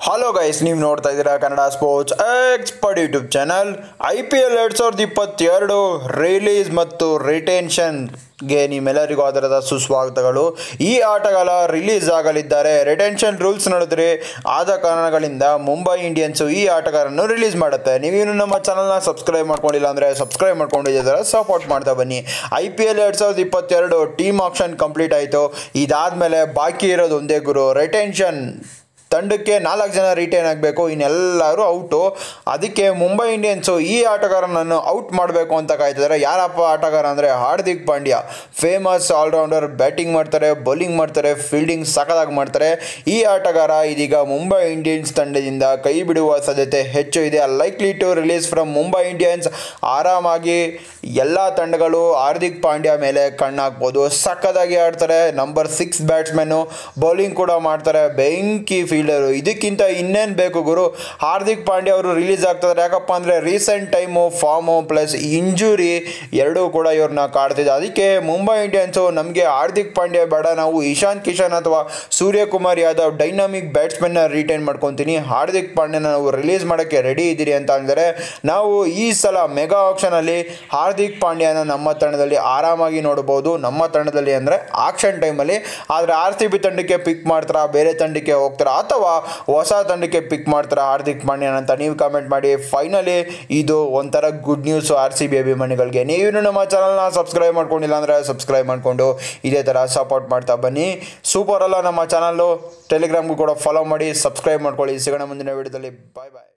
hello guys ನೀವು ನೋಡ್ತಾ ಇದ್ದೀರಾ Kannada sports expert YouTube channel I P L ಎರಡು ಸಾವಿರದ ಇಪ್ಪತ್ತೆರಡು ರಿಲೀಸ್ ಮತ್ತು ರಿಟೆನ್ಷನ್ಗೆ ನಿಮ್ಮೆಲ್ಲರಿಗೂ ಅದರದ ಸುಸ್ವಾಗತಗಳು ಈ ಆಟಗಾರ ರಿಲೀಸ್ ಆಗಲಿದ್ದಾರೆ ರಿಟೆನ್ಷನ್ ರೂಲ್ಸ್ ನೋಡಿದ್ರೆ ಆದ ಕಾರಣಗಳಿಂದ ಮುಂಬೈ ಇಂಡಿಯನ್ಸು ಈ ಆಟಗಾರನ್ನು ರಿಲೀಸ್ ಮಾಡುತ್ತೆ ನೀವೇನು ನಮ್ಮ ಚಾನಲ್ನ ಸಬ್ಸ್ಕ್ರೈಬ್ ಮಾಡ್ಕೊಂಡಿಲ್ಲ ಅಂದರೆ ಸಬ್ಸ್ಕ್ರೈಬ್ ಮಾಡ್ಕೊಂಡಿದ್ದೀರ ಸಪೋರ್ಟ್ ಮಾಡ್ತಾ ಬನ್ನಿ ಐ ಪಿ ಎಲ್ ಎರಡು ಸಾವಿರದ ಇಪ್ಪತ್ತೆರಡು ಟೀಮ್ ಆಪ್ಷನ್ ಕಂಪ್ಲೀಟ್ ಆಯಿತು ಇದಾದಮೇಲೆ ಬಾಕಿ ಇರೋದು ಒಂದೇ ಗುರು ರಿಟೆನ್ಷನ್ ತಂಡಕ್ಕೆ ನಾಲ್ಕು ಜನ ರಿಟೈನ್ ಆಗಬೇಕು ಇನ್ನೆಲ್ಲರೂ ಔಟು ಅದಕ್ಕೆ ಮುಂಬೈ ಇಂಡಿಯನ್ಸು ಈ ಆಟಗಾರನನ್ನು ಔಟ್ ಮಾಡಬೇಕು ಅಂತ ಕಾಯ್ತಿದ್ದಾರೆ ಯಾರಪ್ಪ ಆಟಗಾರ ಅಂದರೆ Hardik Pandya famous allrounder batting ಮಾಡ್ತಾರೆ ಬೌಲಿಂಗ್ ಮಾಡ್ತಾರೆ ಫೀಲ್ಡಿಂಗ್ ಸಖತ್ತಾಗಿ ಮಾಡ್ತಾರೆ ಈ ಆಟಗಾರ ಇದೀಗ ಮುಂಬೈ ಇಂಡಿಯನ್ಸ್ ತಂಡದಿಂದ ಕೈ ಬಿಡುವ ಸಾಧ್ಯತೆ ಹೆಚ್ಚು ಇದೆ likely to release from Mumbai Indians ಆರಾಮಾಗಿ ಎಲ್ಲ ತಂಡಗಳು ಹಾರ್ದಿಕ್ ಪಾಂಡ್ಯ ಮೇಲೆ ಕಣ್ಣಾಕ್ಬೋದು ಸಖತ್ತಾಗಿ ಆಡ್ತಾರೆ ನಂಬರ್ ಸಿಕ್ಸ್ ಬ್ಯಾಟ್ಸ್ಮನ್ನು ಬೌಲಿಂಗ್ ಕೂಡ ಮಾಡ್ತಾರೆ ಬೆಂಕಿ ಫೀಲ್ಡರು ಇದಕ್ಕಿಂತ ಇನ್ನೇನು ಬೇಕು ಗುರು ಹಾರ್ದಿಕ್ ಪಾಂಡ್ಯ ಅವರು ರಿಲೀಸ್ ಆಗ್ತಿದ್ದಾರೆ ಯಾಕಪ್ಪ ಅಂದರೆ recent time form plus injury ಎರಡೂ ಕೂಡ ಇವ್ರನ್ನ ಕಾಡ್ತಿದೆ ಅದಕ್ಕೆ ಮುಂಬೈ ಇಂಡಿಯನ್ಸು ನಮಗೆ ಹಾರ್ದಿಕ್ ಪಾಂಡ್ಯ ಬೇಡ ನಾವು ಇಶಾಂತ್ ಕಿಶನ್ ಅಥವಾ ಸೂರ್ಯಕುಮಾರ್ ಯಾದವ್ ಡೈನಾಮಿಕ್ ಬ್ಯಾಟ್ಸ್ಮನ್ನ ರಿಟೈನ್ ಮಾಡ್ಕೊತೀನಿ ಹಾರ್ದಿಕ್ ಪಾಂಡ್ಯನ ನಾವು ರಿಲೀಸ್ ಮಾಡೋಕ್ಕೆ ರೆಡಿ ಇದ್ದೀರಿ ಅಂತ ಅಂದರೆ ನಾವು ಈ ಸಲ ಮೆಗಾ ಆಪ್ಷನಲ್ಲಿ ಹಾರ್ದಿಕ್ ಪಾಂಡ್ಯನ ನಮ್ಮ ತಂಡದಲ್ಲಿ ಆರಾಮಾಗಿ ನೋಡ್ಬೋದು ನಮ್ಮ ತಂಡದಲ್ಲಿ ಅಂದರೆ ಆಕ್ಷನ್ ಟೈಮಲ್ಲಿ ಆದರೆ ಆರ್ ಸಿ ಬಿ ತಂಡಕ್ಕೆ ಪಿಕ್ ಮಾಡ್ತಾರಾ ಬೇರೆ ತಂಡಕ್ಕೆ ಹೋಗ್ತಾರಾ ಅಥವಾ ಹೊಸ ತಂಡಕ್ಕೆ ಪಿಕ್ ಮಾಡ್ತಾರಾ ಹಾರ್ದಿಕ್ ಪಾಂಡ್ಯನ್ ಅಂತ ನೀವು ಕಮೆಂಟ್ ಮಾಡಿ ಫೈನಲಿ ಇದು ಒಂಥರ good news R C B ಅಭಿಮಾನಿಗಳಿಗೆ ನೀವು ನಮ್ಮ ಚಾನಲ್ನ ಸಬ್ಸ್ಕ್ರೈಬ್ ಮಾಡ್ಕೊಂಡಿಲ್ಲ ಅಂದರೆ ಸಬ್ಸ್ಕ್ರೈಬ್ ಮಾಡಿಕೊಂಡು ಇದೇ ಥರ ಸಪೋರ್ಟ್ ಮಾಡ್ತಾ ಬನ್ನಿ ಸೂಪರ್ ಅಲ್ಲ ನಮ್ಮ ಚಾನಲ್ಲು ಟೆಲಿಗ್ರಾಮ್ಗೂ ಕೂಡ ಫಾಲೋ ಮಾಡಿ ಸಬ್ಸ್ಕ್ರೈಬ್ ಮಾಡ್ಕೊಳ್ಳಿ ಸಿಗೋಣ ಮುಂದಿನ ವಿಡಿಯೋದಲ್ಲಿ ಬಾಯ್ ಬಾಯ್